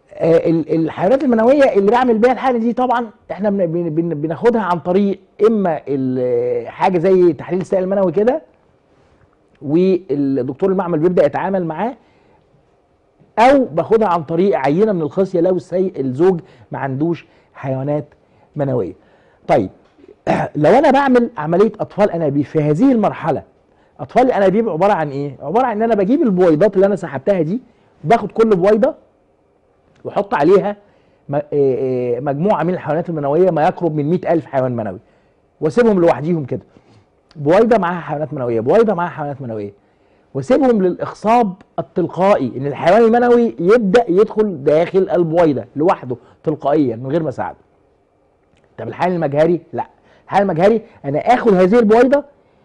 آه، ال- الحيوانات المنويه اللي بعمل بيها الحقن دي طبعا احنا بن- بن- بن- بناخدها عن طريق اما ال- حاجه زي تحليل السائل المنوي كده والدكتور المعمل بيبدا يتعامل معاه او باخدها عن طريق عينه من الخصيه لو السي... الزوج ما عندوش حيوانات منويه طيب لو انا بعمل عمليه اطفال انابيب في هذه المرحله اطفال الانابيب عباره عن ايه عباره عن ان انا بجيب البويضات اللي انا سحبتها دي باخد كل بويضه واحط عليها م- آه، آه، مجموعه من الحيوانات المنويه ما يقرب من 100000 حيوان منوي واسيبهم لوحديهم كده بويضه معاها حيوانات منويه بويضه معاها حيوانات منويه واسيبهم للاخصاب التلقائي ان الحيوان المنوي يبدا يدخل داخل البويضه لوحده تلقائيا من غير ما اساعده طب الحيوان المجهري لا الحيوان المجهري انا اخد هذه البويضه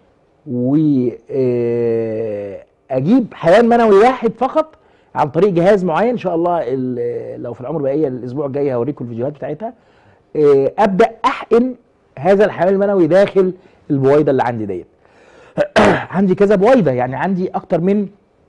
واجيب حيوان منوي واحد فقط عن طريق جهاز معين ان شاء الله ال- لو في العمر بقيه الاسبوع الجاي هوريكم الفيديوهات بتاعتها آه، ابدا احقن هذا الحيوان المنوي داخل البويضه اللي عندي ديت عندي كذا بويضه يعني عندي اكتر من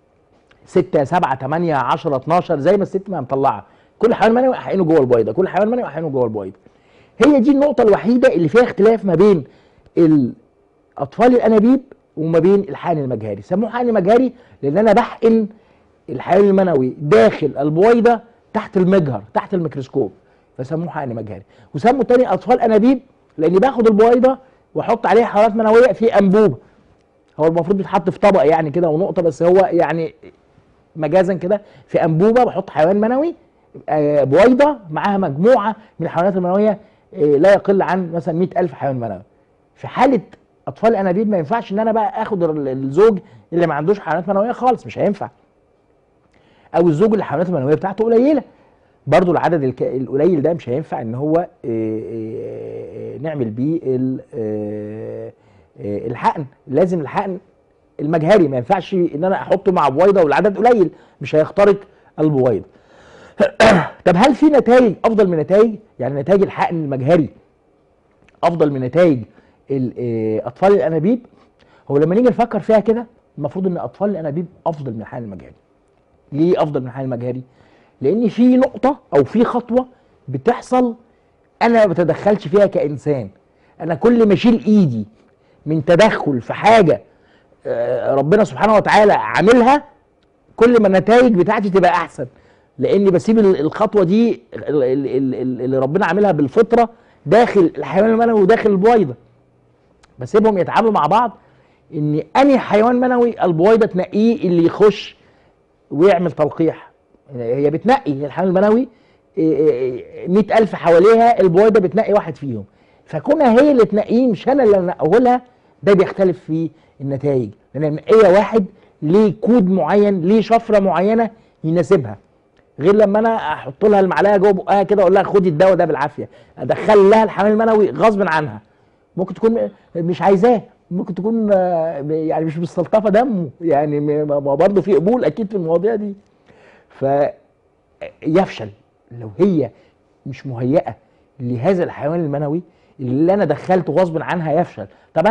6 7 8 10 12 زي ما الست ما مطلعه كل حيوان منوي احقنه جوه البويضه كل حيوان منوي احقنه جوه البويضه هي دي النقطه الوحيده اللي فيها اختلاف ما بين الاطفال الانابيب وما بين الحقن المجهري سموه حقن مجهري لان انا بحقن الحيوان المنوي داخل البويضه تحت المجهر تحت الميكروسكوب فسموه حقن مجهري وسموا تاني اطفال انابيب لاني باخد البويضه واحط عليها حيوانات منويه في انبوبه هو المفروض بيتحط في طبق يعني كده ونقطه بس هو يعني مجازا كده في انبوبه بحط حيوان منوي آه، بويضه معاها مجموعه من الحيوانات المنويه آه، لا يقل عن مثلا 100000 حيوان منوي في حاله اطفال الانابيب ما ينفعش ان انا بقى اخد ال- الزوج اللي ما عندوش حيوانات منويه خالص مش هينفع او الزوج اللي الحيوانات المنويه بتاعته قليله برضو العدد الك- القليل ده مش هينفع ان هو آه، آه، آه، نعمل بيه ال- آه، آه، الحقن لازم الحقن المجهري ما ينفعش ان انا احطه مع بويضه والعدد قليل مش هيخترق البويضه طب هل في نتائج افضل من نتائج يعني نتائج الحقن المجهري افضل من نتائج ال- آه، اطفال الانابيب هو لما نيجي نفكر فيها كده المفروض ان اطفال الانابيب افضل من الحقن المجهري ليه افضل من الحقن المجهري لان في نقطه او في خطوه بتحصل انا ما بتدخلش فيها كانسان انا كل ما اشيل ايدي من تدخل في حاجه آه، ربنا سبحانه وتعالى عاملها كل ما النتائج بتاعتي تبقى احسن لاني بسيب ال- الخطوه دي ال- ال- ال- ال- اللي ربنا عاملها بالفطره داخل الحيوان المنوي وداخل البويضه بسيبهم يتعاملوا مع بعض ان انهي حيوان منوي البويضه تنقيه اللي يخش ويعمل تلقيح هي بتنقي الحيوان المنوي مئة ألف حواليها البويضة بتنقي واحد فيهم فكونها هي اللي تنقيه مش أنا اللي أنقيه لها ده بيختلف في النتائج لأن منقية واحد ليه كود معين ليه شفرة معينة يناسبها غير لما انا احط لها المعلقه جوه بقها كده اقول لها خدي الدواء ده بالعافيه ادخل لها الحمام المنوي غصب عنها ممكن تكون مش عايزاه ممكن تكون آه، يعني مش مستلطفه دمه يعني م- ما برضه في قبول اكيد في المواضيع دي فيفشل لو هي مش مهيئه لهذا الحيوان المنوي اللي انا دخلته غصب عنها يفشل طب